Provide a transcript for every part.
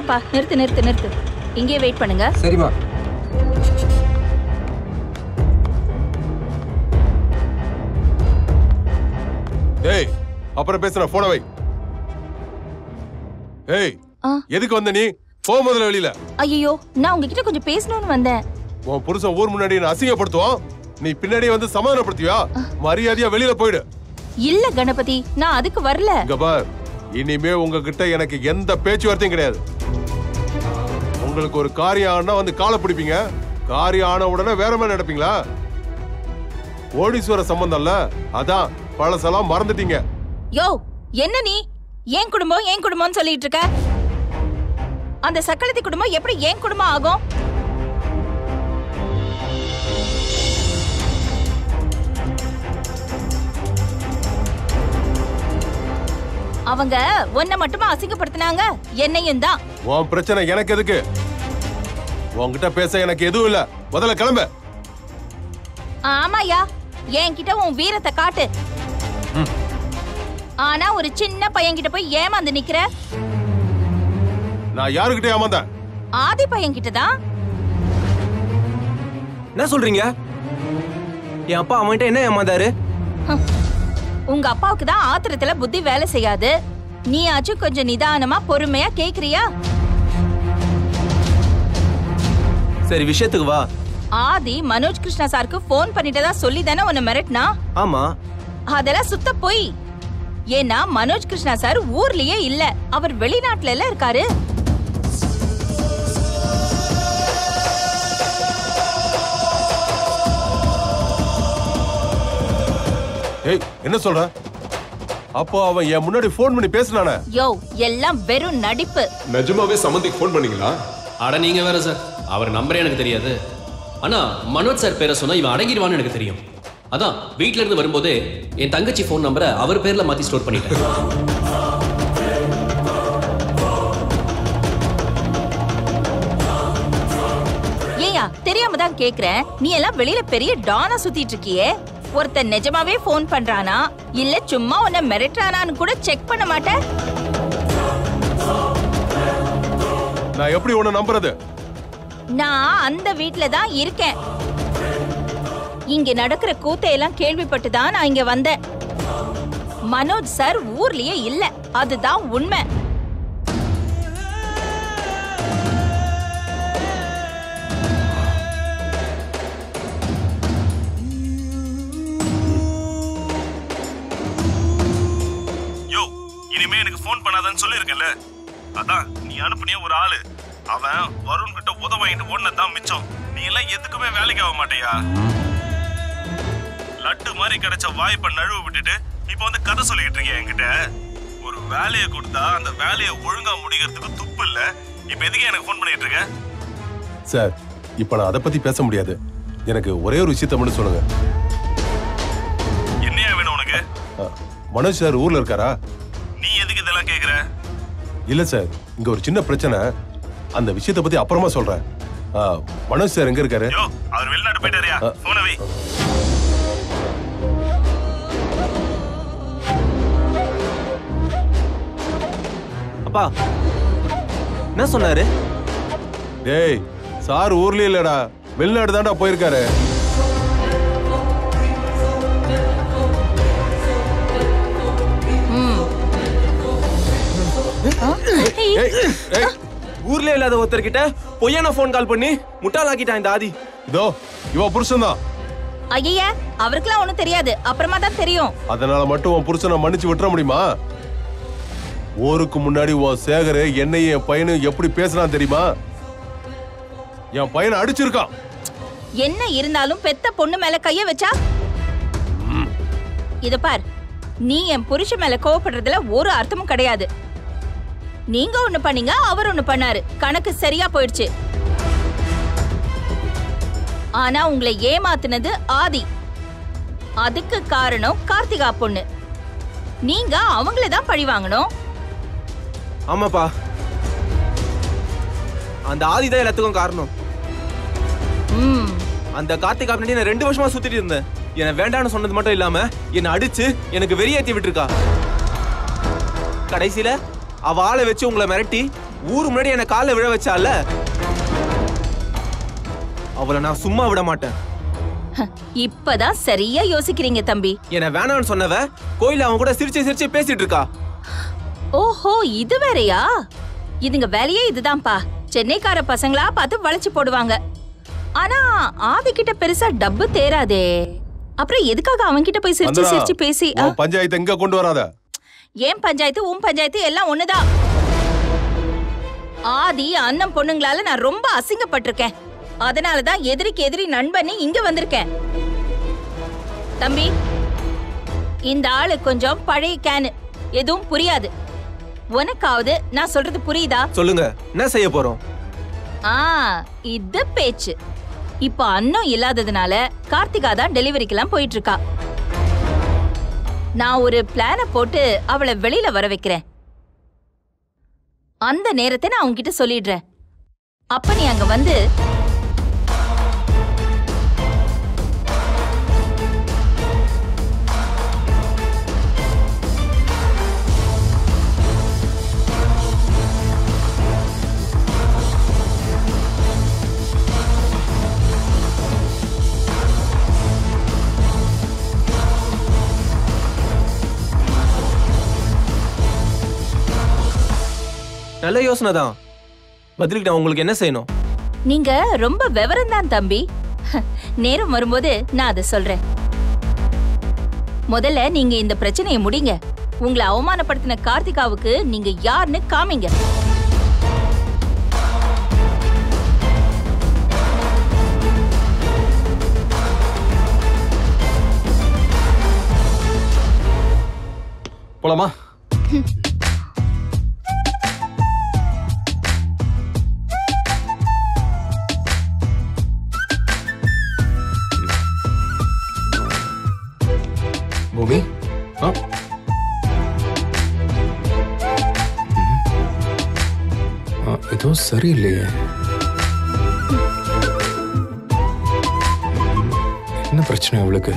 வேண்டாப்பா நிறுத்து நிறுத்து நிறுத்து இங்கே வெயிட் பண்ணுங்க சரிம்மா ஏய் அப்புறம் பேசுற போன வை ஏய் ஆ. எதுக்கு வந்த நீ போ முதல்ல வெளியில ஐயோ நான் உங்ககிட்ட கொஞ்சம் பேசணும்னு வந்தேன் உன் புருஷன் ஊர் முன்னாடி என்ன அசிங்கப்படுத்துவான் நீ பின்னாடியே வந்து சமாதானப்படுத்துவியா மரியாதையா வெளியில போயிடு இல்ல கணபதி நான் அதுக்கு வரல இங்க பார் இனிமே உங்ககிட்ட எனக்கு எந்த பேச்சுவார்த்தையும் கிடையாது உங்களுக்கு ஒரு காரியம் ஆனா வந்து காலை பிடிப்பீங்க காரியம் ஆன உடனே வேற மாதிரி நடப்பீங்களா கோடீஸ்வர சம்பந்தம்ல அதான் பழசெல்லாம் மறந்துட்டீங்க யோ என்ன நீ ஏன் குடும்பம் ஏன் குடும்பம்னு சொல்லிட்டு இருக்க அந்த சக்களத்தி குடும்பம் எப்படி ஏன் குடும்பம் ஆகும் அவங்க உன்னை மட்டுமா அசிங்கப்படுத்தினாங்க என்னையும் தான் உன் பிரச்சனை எனக்கு எதுக்கு உன்கிட்ட பேச எனக்கு எதுவும் இல்ல முதல்ல கிளம்பு ஆமாயா என்கிட்ட உன் வீரத்தை காட்டு ஆனா ஒரு சின்ன பையன்கிட்ட போய் ஏமாந்து நிக்கிற நான் யாருக்கிட்ட ஏமாந்தேன் ஆதி பையன்கிட்ட தான் என்ன சொல்றீங்க என் அப்பா அவன்கிட்ட என்ன ஏமாந்தாரு உங்க அப்பாவுக்கு தான் ஆத்திரத்துல புத்தி வேலை செய்யாது நீயாச்சும் கொஞ்சம் நிதானமா பொறுமையா கேக்குறியா சரி விஷயத்துக்கு வா ஆதி மனோஜ் கிருஷ்ணா சாருக்கு ஃபோன் பண்ணிட்டதா சொல்லி தானே உன்னை மிரட்டினா ஆமா அதெல்லாம் சுத்த போய் ஏன்னா மனோஜ் கிருஷ்ணா சார் ஊர்லயே இல்ல அவர் வெளிநாட்டுல எல்லாம் இருக்காரு ஏய் என்ன சொல்ற அப்போ அவன் என் முன்னாடி ஃபோன் பண்ணி பேசினானே யோ எல்லாம் வெறும் நடிப்பு நிஜமாவே சம்மந்திக்கு ஃபோன் பண்ணீங்களா அட நீங்க வேற சார் அவர் நம்பரே எனக்கு தெரியாது ஆனா மனோஜ் சார் பேரை சொன்னா இவன் அடங்கிடுவான்னு எனக்கு தெரியும் அதான் வீட்ல இருந்து வரும்போதே என் தங்கச்சி ஃபோன் நம்பரை அவர் பேர்ல மாத்தி ஸ்டோர் பண்ணிட்டேன் ஏயா தெரியாம தான் கேக்குறேன் நீ எல்லாம் வெளியில பெரிய டானா சுத்திட்டு இருக்கியே ஒருத்தன் நிஜமாவே ஃபோன் பண்றானா இல்ல சும்மா உன்னை மிரட்டுறானான்னு கூட செக் பண்ண மாட்டேன் நான் எப்படி உன்னை நம்புறது நான் அந்த வீட்ல தான் இருக்கேன் இங்க நடக்கிற கூத்தையெல்லாம் கேள்விப்பட்டு தான் நான் இங்க வந்தேன் மனோஜ் சார் ஊர்லயே இல்ல அதுதான் உண்மை யோ இனிமே எனக்கு ஃபோன் பண்ணாதன்னு சொல்லியிருக்கேன்ல அதான் நீ அனுப்புனிய ஒரு ஆளு அவன் வருண் கிட்ட உதவ வாங்கிட்டு ஓடினதான் மிச்சம் நீ எல்லாம் எதுக்குமே வேலைக்கு ஆக மாட்டேயா லட்டு மாதிரி கிடைச்ச வாய்ப்பை நழுவ விட்டுட்டு இப்போ வந்து கதை சொல்லிக்கிட்டு இருக்கியா என்கிட்ட ஒரு வேலையை கொடுத்தா அந்த வேலையை ஒழுங்கா முடிக்கிறதுக்கு துப்பு இல்ல இப்போ எதுக்கு எனக்கு ஃபோன் பண்ணிட்டு இருக்க சார் இப்ப நான் அதை பத்தி பேச முடியாது எனக்கு ஒரே ஒரு விஷயத்த மட்டும் சொல்லுங்க என்னையா வேணும் உனக்கு அ, மனோஜ் சார் ஊர்ல இருக்காரா நீ எதுக்கு இதெல்லாம் கேக்குற இல்ல சார் இங்க ஒரு சின்ன பிரச்சனை அந்த விஷயத்தை பத்தி அப்புறமா சொல்றேன் அ, மனோஜ் சார் எங்க இருக்காரு யோ அவர் வெளிநாட்டு போயிட்டாரியா அ. போன வை அப்பா என்ன சொன்னாரு டேய் சார் ஊர்லயே இல்லடா வெளிநாடு தான்டா போயிருக்காரு ஏய், ஏய், ஊர்ல இல்லாத ஒருத்தர்கிட்ட பொய்யான ஃபோன் கால் பண்ணி முட்டாளாக்கிட்டான் இந்த ஆதி இதோ இவ புருஷன் தான் ஐய அவருக்கெல்லாம் ஒண்ணும் தெரியாது அப்புறமா தான் தெரியும் அதனால மட்டும் உன் புருஷனை மன்னிச்சு விட்டுற முடியுமா ஊருக்கு முன்னாடி உன் சேகர் என்னையும் என் பையனும் எப்படி பேசுறான் தெரியுமா என் பையனை அடிச்சிருக்கான் என்ன இருந்தாலும் பெத்த பொண்ணு மேல கைய வச்சா இத பார் நீ என் புருஷன் மேல கோவப்படுறதுல ஒரு அர்த்தமும் கிடையாது நீங்க ஒண்ணு பண்ணீங்க அவர் ஒண்ணு பண்ணாரு கணக்கு சரியா போயிடுச்சு ஆனா உங்களை ஏமாத்துனது ஆதி அதுக்கு காரணம் கார்த்திகா பொண்ணு நீங்க அவங்கள தான் பழி வாங்கணும் ஆமாப்பா அந்த ஆதி தான் எல்லாத்துக்கும் காரணம் ம் அந்த கார்த்திகா பின்னாடி நான் ரெண்டு வருஷமா சுத்திட்டு இருந்தேன் என்னை வேண்டாம்னு சொன்னது மட்டும் இல்லாம என்னை அடிச்சு எனக்கு வெறியேத்தி விட்டுருக்கா கடைசியில அவ ஆளை வச்சு உங்களை மிரட்டி ஊர் முன்னாடி என்ன காலை விழ வச்சால அவளை நான் சும்மா விட மாட்டேன் இப்பதான் சரியா யோசிக்கிறீங்க தம்பி என்ன வேணாம்னு சொன்னவ கோயில அவன் கூட சிரிச்சு சிரிச்சு பேசிட்டு இருக்கா ஓஹோ இது வேறயா இதுங்க வேலையே இதுதான்ப்பா சென்னைக்கார பசங்களா பார்த்து வளைச்சு போடுவாங்க ஆனா ஆதி கிட்ட பெருசா டப்பு தேராதே அப்புறம் எதுக்காக அவன் கிட்ட போய் சிரிச்சு வந்தனா, சிரிச்சு பேசி ஆ, உன் பஞ்சாயத்தை எங்க கொண்டு வராத ஏன் பஞ்சாயத்து உன் பஞ்சாயத்து எல்லாம் ஒண்ணுதான் ஆதி அண்ணன் பொண்ணுங்களால நான் ரொம்ப அசிங்கப்பட்டிருக்கேன் அதனாலதான் எதிரிக்கு எதிரி நண்பன்னு இங்க வந்திருக்கேன் தம்பி இந்த ஆளு கொஞ்சம் பழைய கேனு எதுவும் புரியாது உனக்காவது நான் சொல்றது புரியுதா சொல்லுங்க என்ன செய்ய போறோம் ஆ இது பேச்சு இப்ப அண்ணன் இல்லாததுனால கார்த்திகா தான் டெலிவரிக்கெல்லாம் போயிட்டு இருக்கா நான் ஒரு பிளான போட்டு அவளை வெளியில வர வைக்கிறேன் அந்த நேரத்தை நான் உன்கிட்ட சொல்லிடுறேன் அப்ப நீ அங்க வந்து நல்ல யோசனை தான் பதிலுக்கு நான் உங்களுக்கு என்ன செய்யணும் நீங்க ரொம்ப விவரம் தான் தம்பி நேரம் வரும்போது நான் அதை சொல்றேன் முதல்ல நீங்க இந்த பிரச்சனையை முடிங்க உங்களை அவமானப்படுத்தின கார்த்திகாவுக்கு நீங்க யாருன்னு காமிங்க போலாமா பூமி ஆ ஆ, எதுவும் சரியில்லையே என்ன பிரச்சனை அவளுக்கு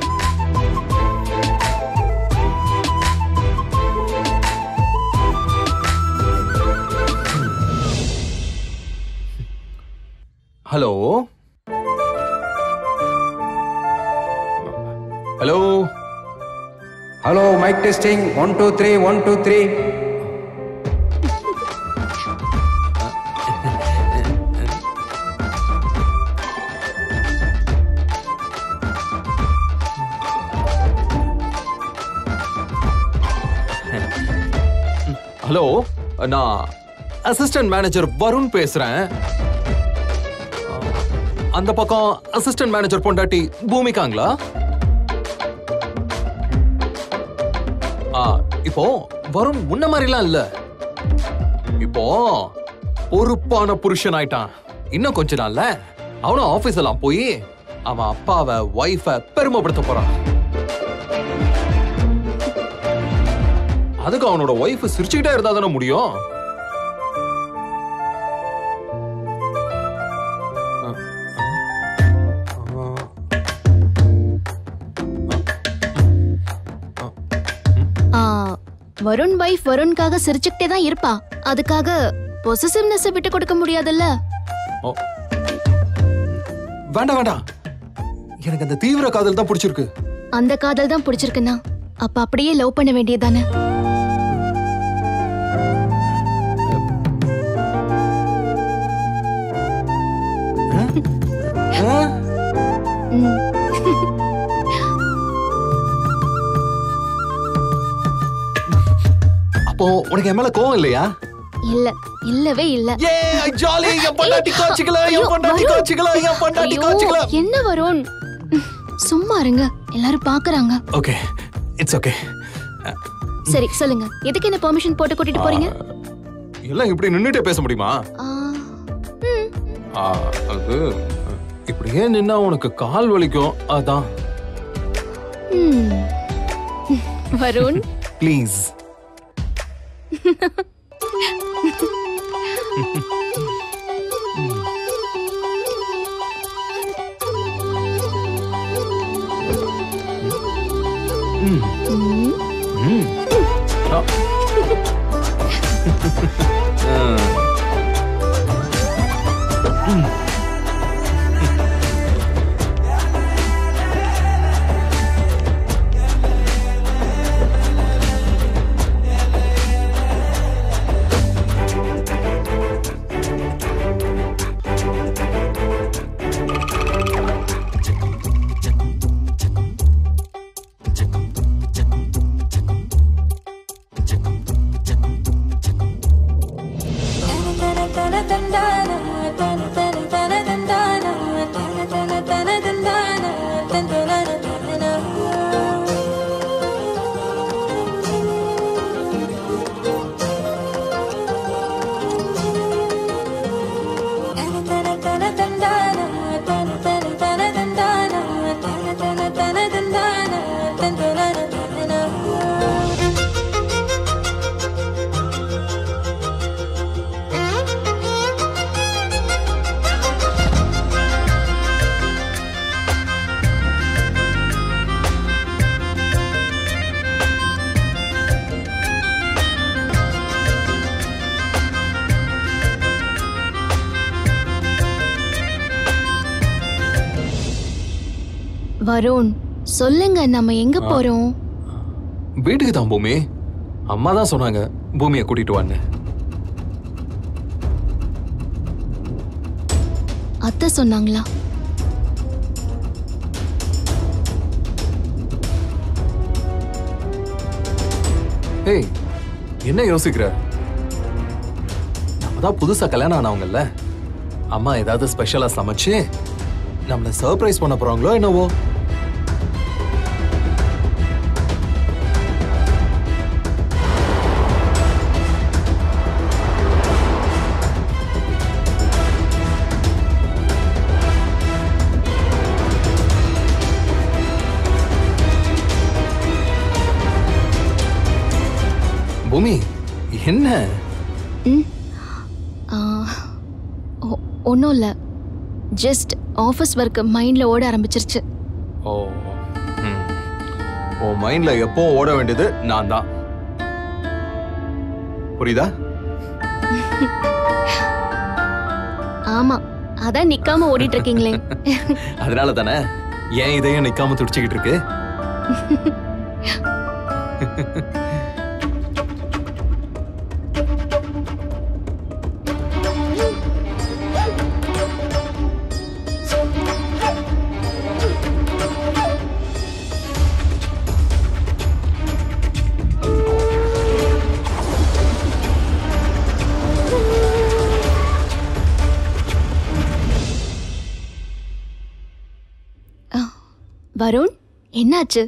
hello hello hello mic testing one two three one two three hello நான் அசிஸ்டன்ட் மேனேஜர் வருண் பேசுறேன் அந்த பக்கம் அசிஸ்டன்ட் மேனேஜர் பொண்டாட்டி பூமிகாங்களா ஆ, இப்போ வருண் முன்ன மாதிரிலாம் இல்ல இப்போ பொறுப்பான புருஷன் ஆயிட்டான் இன்னும் கொஞ்ச நாள்ல அவனும் ஆபீஸ் எல்லாம் போய் அவன் அப்பாவை ஒய்ஃப பெருமைப்படுத்த போறான் அதுக்கு அவனோட ஒய்ஃப் சிரிச்சுக்கிட்டே இருந்தா தானே முடியும் ஆ, வருண் வைஃப் வருண்காக சிரிச்சுக்கிட்டே தான் இருப்பா அதுக்காக பொசிசிவ்னஸ் விட்டு கொடுக்க முடியாதுல்ல ஓ. வேண்டாம் வேண்டாம் எனக்கு அந்த தீவிர காதல் தான் பிடிச்சிருக்கு அந்த காதல் தான் பிடிச்சிருக்குன்னா அப்ப அப்படியே லவ் பண்ண வேண்டியதானே ஆ? அப்போ உனக்கு என் மேல கோவம் இல்லையா இல்ல இல்லவே இல்ல ஏ ஜாலி என் பொண்டாட்டி கோச்சுக்கல ஐயோ, என் பொண்டாட்டி வருண். கோச்சுக்கல என் பொண்டாட்டி ஐயோ, கோச்சுக்கல என்ன வருண் ம், சும்மா இருங்க எல்லாரும் பாக்குறாங்க ஓகே இட்ஸ் ஓகே சரி சொல்லுங்க எதுக்கு என்ன பெர்மிஷன் போட்டு கூட்டிட்டு போறீங்க எல்லாம் இப்படி நின்னுட்டே பேச முடியுமா ஆ, ம், ஆ, அது இப்படியே நின்னா உனக்கு கால் வலிக்கும் அதான் ம். வருண் ப்ளீஸ் ம். ம். ஆ. ஆ. வருண் சொல்லுங்க நம்ம எங்க போறோம் வீட்டுக்கு தான் பூமி அம்மா தான் சொன்னாங்க பூமியை கூட்டிட்டு வான்னு அத்தை சொன்னாங்களா ஏய் என்ன யோசிக்கிற நம்ம தான் புதுசா கல்யாணம் ஆனவங்கல்ல அம்மா ஏதாவது ஸ்பெஷலா சமைச்சு நம்மள சர்ப்ரைஸ் பண்ண போறாங்களோ என்னவோ பூமி என்ன ஒன்றும் இல்லை ஜஸ்ட் ஆஃபீஸ் ஒர்க் மைண்டில் ஓட ஆரம்பிச்சிருச்சு ஓ ம். உன் மைண்ட்ல எப்போ ஓட வேண்டியது நான் தான் புரியுதா ஆமா அதான் நிக்காம ஓடிட்டு இருக்கீங்களே அதனால தானே ஏன் இதையும் நிக்காம துடிச்சுக்கிட்டு இருக்கு வருண் என்னாச்சு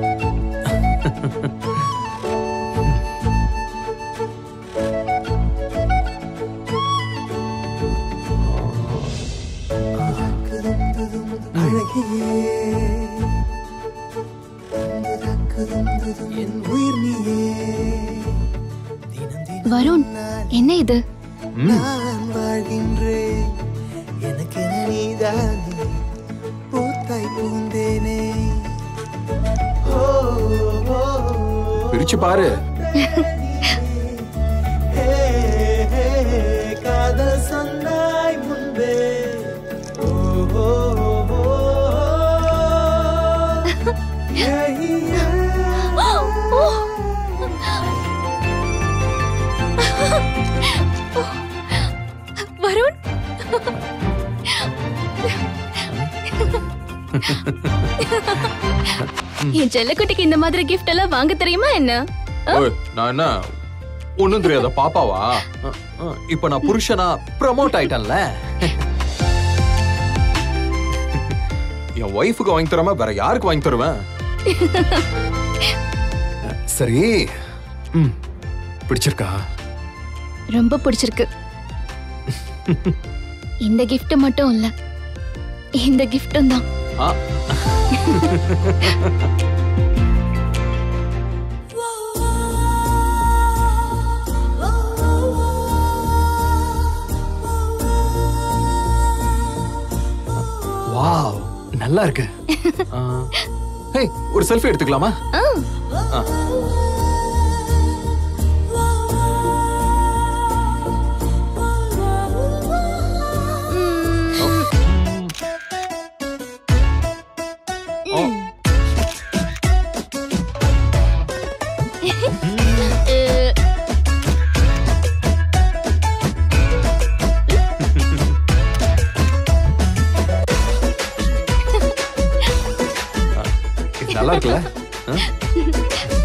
வருண் என்ன இது நான் வாழ்கின்றேன் எனக்கு நீதானே பூத்தாய் பூந்தேனே ஓ, ஓ, பிரிச்சு பாரு ஹே, ஹே, காதல் சொன்னாய் முன்பே ஓ, ஓ, ஓ, yeah, yeah. வருண் என் செல்லக்குட்டிக்கு இந்த மாதிரி gift எல்லாம் வாங்க தெரியுமா என்ன ஓய், நான் என்ன ஒண்ணும் தெரியாத பாப்பாவா அஹ், அஹ், இப்ப நான் புருஷனா ப்ரமோட் ஆயிட்டேன்ல என் ஒய்ஃபுக்கு வாங்கி தராம வேற யாருக்கு வாங்கி தருவேன் சரி ம் பிடிச்சிருக்கா ரொம்ப பிடிச்சிருக்கு இந்த gift மட்டும் இல்ல இந்த கிஃப்டும் தான் ஆ வாவ் நல்லா இருக்கு ஆ. ஹேய் ஒரு செல்ஃபி எடுத்துக்கலாமா ஆ. ஓ. இது நல்லா இருக்குல்ல ஆ?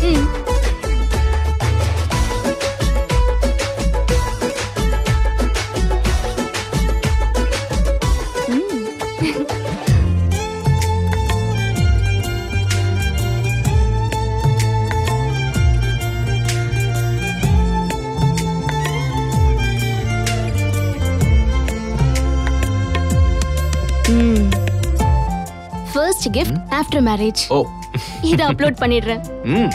ஃபர்ஸ்ட் கிஃப்ட் ஆஃப்டர் மேரேஜ் ஓ இதை அப்லோட் பண்ணிடுறேன் ம்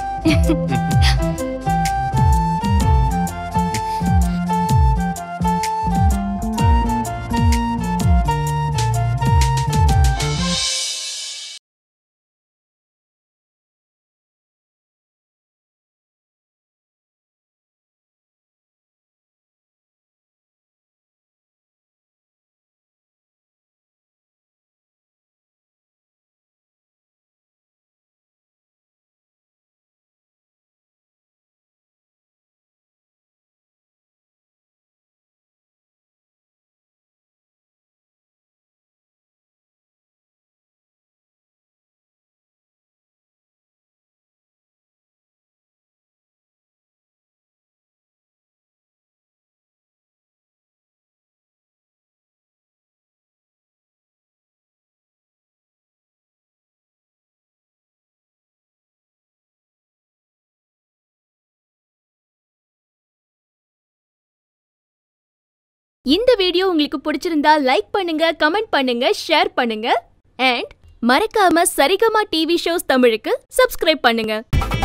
இந்த வீடியோ உங்களுக்கு பிடிச்சிருந்தா லைக் பண்ணுங்க கமெண்ட் பண்ணுங்க ஷேர் பண்ணுங்க அண்ட் மறக்காம சரிகமா டிவி ஷோஸ் தமிழுக்கு சப்ஸ்கிரைப் பண்ணுங்க